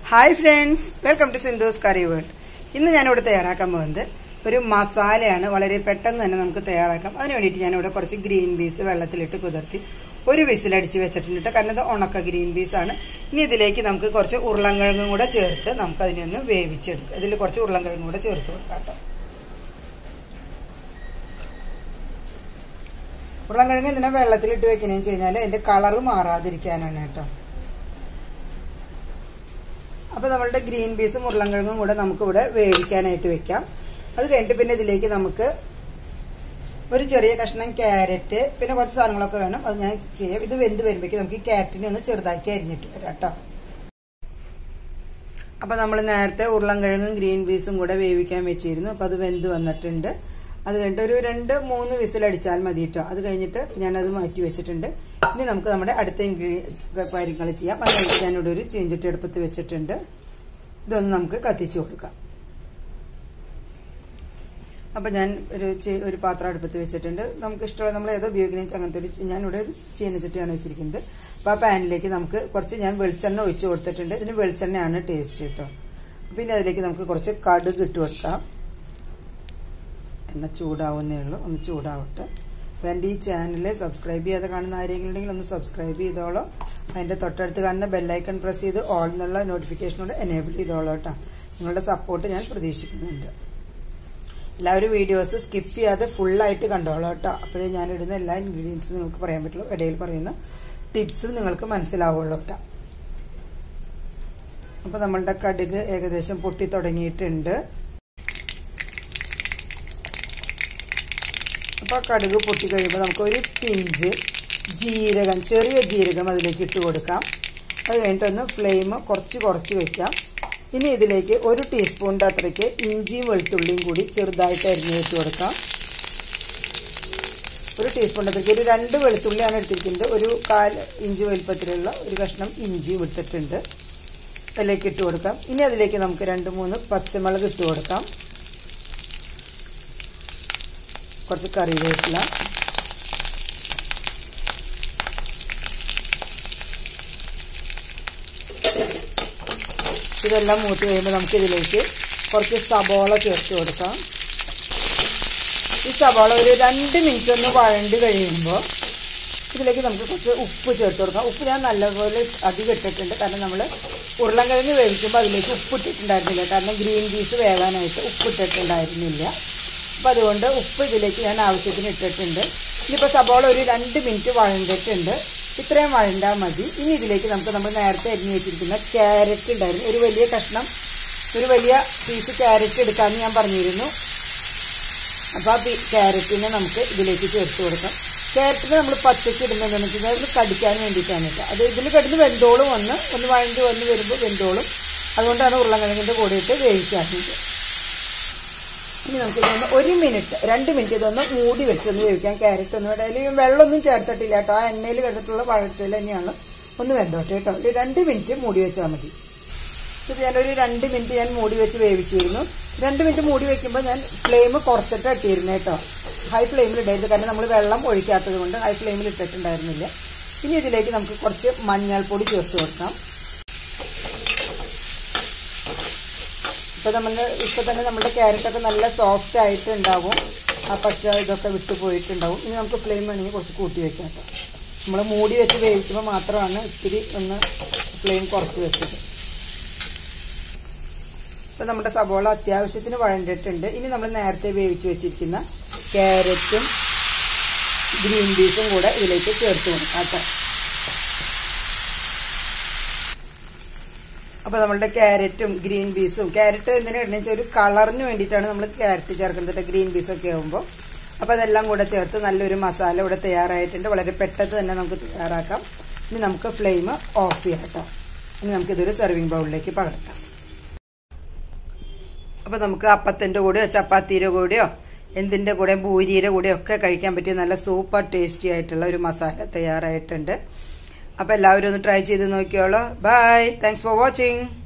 hi friends welcome to Sindhu's curry world ഇന്ന് ഞാനിവിടെ തയ്യാറാക്കാൻ പോകുന്നത് ഒരു മസാലയാണ് വളരെ പെട്ടെന്ന് തന്നെ നമുക്ക് തയ്യാറാക്കാം അതിന് വേണ്ടിയിട്ട് ഞാനിവിടെ കുറച്ച് ഗ്രീൻ പീസ് വെള്ളത്തിലിട്ട് കുതിർത്തി ഒരു വിസിലടിച്ച് വെച്ചിട്ടുണ്ട് കാരണം ഇത് ഉണക്ക ഗ്രീൻ പീസ് ആണ് ഇനി ഇതിലേക്ക് നമുക്ക് കുറച്ച് ഉരുളൻകിഴങ്ങും കൂടെ ചേർത്ത് നമുക്ക് അതിനെ ഒന്ന് വേവിച്ചെടുക്കാം ഇതിൽ കുറച്ച് ഉരുളൻകിഴങ്ങും കൂടെ ചേർത്ത് കൊടുക്കാം കേട്ടോ ഉരുളൻകിഴങ്ങ് ഇതിനെ വെള്ളത്തിലിട്ട് വെക്കണമെന്ന് വെച്ച് കഴിഞ്ഞാൽ അതിന്റെ കളറ് മാറാതിരിക്കാനാണ് കേട്ടോ അപ്പോൾ നമ്മളുടെ ഗ്രീൻ പീസും ഉരുളൻകിഴങ്ങും കൂടെ നമുക്കിവിടെ വേവിക്കാനായിട്ട് വെക്കാം അത് കഴിഞ്ഞിട്ട് പിന്നെ ഇതിലേക്ക് നമുക്ക് ഒരു ചെറിയ കഷ്ണം ക്യാരറ്റ് പിന്നെ കുറച്ച് സാധനങ്ങളൊക്കെ വേണം അത് ഞാൻ ചെയ്യാം ഇത് വെന്ത് വരുമ്പോഴേക്കും നമുക്ക് ഈ ക്യാരറ്റിനെ ഒന്ന് ചെറുതാക്കി അരിഞ്ഞിട്ട് വരാം കേട്ടോ അപ്പോൾ നമ്മൾ നേരത്തെ ഉരുളൻകിഴങ്ങും ഗ്രീൻ പീസും കൂടെ വേവിക്കാൻ വെച്ചിരുന്നു അപ്പോൾ അത് വെന്ത് വന്നിട്ടുണ്ട് അത് കഴിഞ്ഞിട്ട് ഒരു രണ്ട് മൂന്ന് വിസിലടിച്ചാൽ മതി കേട്ടോ അത് കഴിഞ്ഞിട്ട് ഞാനത് മാറ്റി വെച്ചിട്ടുണ്ട് ഇനി നമുക്ക് നമ്മുടെ അടുത്ത കാര്യങ്ങൾ ചെയ്യാം അതിനായിട്ട് ഞാനിവിടെ ഒരു ചീഞ്ചട്ടി അടുപ്പത്ത് വെച്ചിട്ടുണ്ട് ഇതൊന്ന് നമുക്ക് കത്തിച്ച് കൊടുക്കാം അപ്പം ഞാൻ ഒരു ഒരു പാത്രം അടുപ്പത്ത് വെച്ചിട്ടുണ്ട് നമുക്ക് ഇഷ്ടമുള്ള നമ്മൾ ഏതോ ഉപയോഗിക്കുന്ന അങ്ങനത്തെ ഒരു ഞാനിവിടെ ഒരു ചീനച്ചട്ടിയാണ് വെച്ചിരിക്കുന്നത് അപ്പോൾ ആ പാനിലേക്ക് നമുക്ക് കുറച്ച് ഞാൻ വെളിച്ചെണ്ണ ഒഴിച്ച് കൊടുത്തിട്ടുണ്ട് ഇതിന് വെളിച്ചെണ്ണയാണ് ടേസ്റ്റ് കേട്ടോ പിന്നെ അതിലേക്ക് നമുക്ക് കുറച്ച് കടുക് ഇട്ട് കൊടുക്കാം എണ്ണ ചൂടാവുന്നേ ഉള്ളൂ ഒന്ന് ചൂടാവട്ടെ അപ്പോൾ എൻ്റെ ഈ ചാനൽ സബ്സ്ക്രൈബ് ചെയ്യാതെ കാണുന്ന ആരെങ്കിലും ഉണ്ടെങ്കിൽ ഒന്ന് സബ്സ്ക്രൈബ് ചെയ്തോളൂ അതിൻ്റെ തൊട്ടടുത്ത് കാണുന്ന ബെല്ലൈക്കൺ പ്രസ് ചെയ്ത് ഓൾ എന്നുള്ള നോട്ടിഫിക്കേഷനോട് എനേബിൾ ചെയ്തോളൂ കേട്ടോ നിങ്ങളുടെ സപ്പോർട്ട് ഞാൻ പ്രതീക്ഷിക്കുന്നുണ്ട് എല്ലാവരും വീഡിയോസ് സ്കിപ്പ് ചെയ്യാതെ ഫുള്ളായിട്ട് കണ്ടോളൂ കേട്ടോ അപ്പോഴേ ഞാൻ ഇടുന്ന എല്ലാ ഇൻഗ്രീഡിയൻസും നിങ്ങൾക്ക് പറയാൻ പറ്റുള്ളൂ ഇടയിൽ പറയുന്ന ടിപ്സും നിങ്ങൾക്ക് മനസ്സിലാവുള്ളൂ കേട്ടോ അപ്പോൾ നമ്മളുടെ കടുക് ഏകദേശം പൊട്ടി തുടങ്ങിയിട്ടുണ്ട് അപ്പോൾ കടുക് പൊട്ടി കഴിയുമ്പോൾ നമുക്ക് ഒരു പിഞ്ച് ജീരകം ചെറിയ ജീരകം അതിലേക്ക് ഇട്ട് കൊടുക്കാം അത് കഴിഞ്ഞിട്ടൊന്ന് ഫ്ലെയിം കുറച്ച് കുറച്ച് വെക്കാം ഇനി ഇതിലേക്ക് ഒരു ടീസ്പൂണിൻ്റെ അത്രയ്ക്ക് ഇഞ്ചിയും വെളുത്തുള്ളിയും കൂടി ചെറുതായിട്ട് അരിഞ്ഞ് വെച്ച് കൊടുക്കാം ഒരു ടീസ്പൂണിൻ്റെ അത്രയ്ക്ക് ഒരു രണ്ട് വെളുത്തുള്ളിയാണ് എടുത്തിരിക്കുന്നത് ഒരു കാൽ ഇഞ്ചി വലുപ്പത്തിലുള്ള ഒരു കഷ്ണം ഇഞ്ചി വിട്ടിട്ടുണ്ട് അതിലേക്ക് ഇട്ട് കൊടുക്കാം ഇനി അതിലേക്ക് നമുക്ക് രണ്ട് മൂന്ന് പച്ചമുളക് ഇട്ട് കൊടുക്കാം കുറച്ച് കറിവേപ്പില ഇതെല്ലാം മൂത്ത് കഴിയുമ്പോൾ നമുക്ക് ഇതിലേക്ക് കുറച്ച് സബോള ചേർത്ത് കൊടുക്കാം ഈ സബോള ഒരു രണ്ട് മിനിറ്റ് ഒന്ന് വഴണ്ട് കഴിയുമ്പോൾ ഇതിലേക്ക് നമുക്ക് കുറച്ച് ഉപ്പ് ചേർത്ത് കൊടുക്കാം ഉപ്പ് ഞാൻ നല്ലപോലെ അധികം ഇട്ടിട്ടുണ്ട് കാരണം നമ്മൾ ഉരുളൻകിഴങ്ങ് വേവിക്കുമ്പോൾ അതിലേക്ക് ഉപ്പ് ഇട്ടിട്ടുണ്ടായിരുന്നില്ല കാരണം ഗ്രീൻ പീസ് വേകാനായിട്ട് ഉപ്പ് ഇട്ടിട്ടുണ്ടായിരുന്നില്ല അപ്പം അതുകൊണ്ട് ഉപ്പ് ഇതിലേക്ക് ഞാൻ ആവശ്യത്തിന് ഇട്ടിട്ടുണ്ട് ഇനിയിപ്പോൾ സബോള ഒരു രണ്ട് മിനിറ്റ് വഴണ്ടിട്ടുണ്ട് ഇത്രയും വഴണ്ടാൽ മതി ഇനി ഇതിലേക്ക് നമുക്ക് നമ്മൾ നേരത്തെ അരിഞ്ഞു വെച്ചിരിക്കുന്ന ക്യാരറ്റ് ഉണ്ടായിരുന്നു ഒരു വലിയ കഷ്ണം ഒരു വലിയ പീസ് ക്യാരറ്റ് എടുക്കാമെന്ന് ഞാൻ പറഞ്ഞിരുന്നു അപ്പോൾ ആ ക്യാരറ്റിനെ നമുക്ക് ഇതിലേക്ക് ചേർത്ത് കൊടുക്കാം ക്യാരറ്റിനെ നമ്മൾ പച്ചയ്ക്ക് ഇടുന്നതെന്ന് വെച്ചാൽ അത് കടിക്കാൻ വേണ്ടിയിട്ടാണ് കേട്ടോ അത് ഇതിൽ കിടന്ന് വെന്തോളും വന്ന് ഒന്ന് വഴണ്ടി വന്ന് വരുമ്പോൾ വെന്തോളും അതുകൊണ്ടാണ് ഉരുളൻകിഴങ്ങിൻ്റെ കൂടെ ഇട്ട് വേവിക്കാറുണ്ട് ഇനി നമുക്ക് ഇതൊന്ന് ഒരു മിനിറ്റ് രണ്ട് മിനിറ്റ് ഇതൊന്ന് മൂടി വെച്ചൊന്ന് വേവിക്കാം ക്യാരറ്റ് ഒന്നും അതിൽ വെള്ളമൊന്നും ചേർത്തിട്ടില്ല കേട്ടോ ആ എണ്ണയിൽ കിടന്നിട്ടുള്ള വഴറ്റിൽ തന്നെയാണ് ഒന്ന് വെന്തോട്ടെ കേട്ടോ ഒരു രണ്ട് മിനിറ്റ് മൂടി വെച്ചാൽ മതി ഇത് ഞാനൊരു രണ്ട് മിനിറ്റ് ഞാൻ മൂടി വെച്ച് വേവിച്ചിരുന്നു രണ്ട് മിനിറ്റ് മൂടി വെക്കുമ്പോൾ ഞാൻ ഫ്ലെയിം കുറച്ചിട്ട് ഇട്ടിരുന്നു കേട്ടോ ഹൈ ഫ്ലെയിമിൽ ഇടരുത് കാരണം നമ്മൾ വെള്ളം ഒഴിക്കാത്തത് കൊണ്ട് ഹൈ ഫ്ലെയിമിൽ ഇട്ടിട്ടുണ്ടായിരുന്നില്ല ഇനി ഇതിലേക്ക് നമുക്ക് കുറച്ച് മഞ്ഞൾപ്പൊടി ചേർത്ത് കൊടുക്കാം ഇപ്പൊ നമ്മൾ ഇപ്പൊ തന്നെ നമ്മുടെ ക്യാരറ്റൊക്കെ നല്ല സോഫ്റ്റ് ആയിട്ട് ഉണ്ടാവും ആ പച്ച ഇതൊക്കെ വിട്ടു പോയിട്ടുണ്ടാവും ഇനി നമുക്ക് ഫ്ലെയിം വേണമെങ്കിൽ കുറച്ച് കൂട്ടി വെക്കാം കേട്ടോ നമ്മൾ മൂടി വെച്ച് വേവിക്കുമ്പോൾ മാത്രമാണ് ഇത്തിരി ഒന്ന് ഫ്ലെയിം കുറച്ച് വെച്ചത് ഇപ്പം നമ്മുടെ സബോള അത്യാവശ്യത്തിന് വഴണ്ടിട്ടുണ്ട് ഇനി നമ്മൾ നേരത്തെ വേവിച്ച് വെച്ചിരിക്കുന്ന ക്യാരറ്റും ഗ്രീൻ പീസും കൂടെ ഇതിലേക്ക് ചേർത്ത് കൊടുക്കാം കേട്ടോ അപ്പോൾ നമ്മളുടെ ക്യാരറ്റും ഗ്രീൻ പീസും ക്യാരറ്റ് എന്തിനാ ഇടണമെന്ന് വെച്ചാൽ ഒരു കളറിന് വേണ്ടിയിട്ടാണ് നമ്മൾ ക്യാരറ്റ് ചേർക്കുന്നത് ഗ്രീൻ പീസൊക്കെ ആകുമ്പോൾ അപ്പോൾ അതെല്ലാം കൂടെ ചേർത്ത് നല്ലൊരു മസാല ഇവിടെ തയ്യാറായിട്ടുണ്ട് വളരെ പെട്ടെന്ന് തന്നെ നമുക്ക് തയ്യാറാക്കാം ഇനി നമുക്ക് ഫ്ലെയിം ഓഫ് ചെയ്യാം കേട്ടോ ഇനി നമുക്കിതൊരു സെർവിങ് ബൗളിലേക്ക് പകർത്താം അപ്പോൾ നമുക്ക് അപ്പത്തിൻ്റെ കൂടെയോ ചപ്പാത്തിയുടെ കൂടെയോ എന്തിൻ്റെ കൂടെ പൂരിയുടെ കൂടെയോ ഒക്കെ കഴിക്കാൻ പറ്റിയ നല്ല സൂപ്പർ ടേസ്റ്റി ആയിട്ടുള്ള ഒരു മസാല തയ്യാറായിട്ടുണ്ട് അപ്പോൾ എല്ലാവരും ഒന്ന് ട്രൈ ചെയ്ത് നോക്കിയോളൂ ബൈ താങ്ക്സ് ഫോർ വാച്ചിങ്